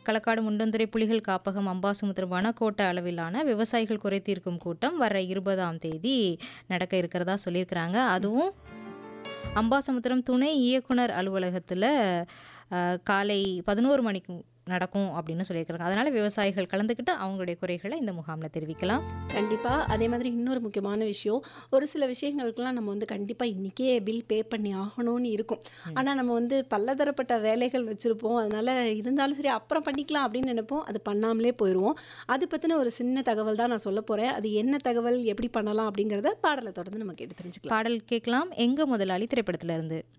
களக்காடு முண்டந்துறை புலிகள் காப்பகம் அம்பாசமுத்திரம் வனக்கோட்ட அளவிலான விவசாயிகள் குறை தீர்க்கும் கூட்டம் வர இருபதாம் தேதி நடக்க இருக்கிறதா சொல்லியிருக்கிறாங்க அதுவும் அம்பாசமுத்திரம் துணை இயக்குனர் அலுவலகத்தில் காலை பதினோரு மணிக்கு நடக்கும் அப்படின்னு சொல்லியிருக்கிறாங்க அதனால் விவசாயிகள் கலந்துக்கிட்டு அவங்களுடைய குறைகளை இந்த முகாமில் தெரிவிக்கலாம் கண்டிப்பாக அதே மாதிரி இன்னொரு முக்கியமான விஷயம் ஒரு சில விஷயங்களுக்கெல்லாம் நம்ம வந்து கண்டிப்பாக இன்றைக்கே பில் பே பண்ணி ஆகணும்னு இருக்கும் ஆனால் நம்ம வந்து பலதரப்பட்ட வேலைகள் வச்சுருப்போம் அதனால் இருந்தாலும் சரி அப்புறம் பண்ணிக்கலாம் அப்படின்னு நினைப்போம் அது பண்ணாமலே போயிடுவோம் அது பற்றின ஒரு சின்ன தகவல் தான் நான் சொல்ல போகிறேன் அது என்ன தகவல் எப்படி பண்ணலாம் அப்படிங்கிறத பாடலை தொடர்ந்து நம்ம கேட்டு தெரிஞ்சுக்கலாம் பாடல் கேட்கலாம் எங்க முதலாளி திரைப்படத்துல இருந்து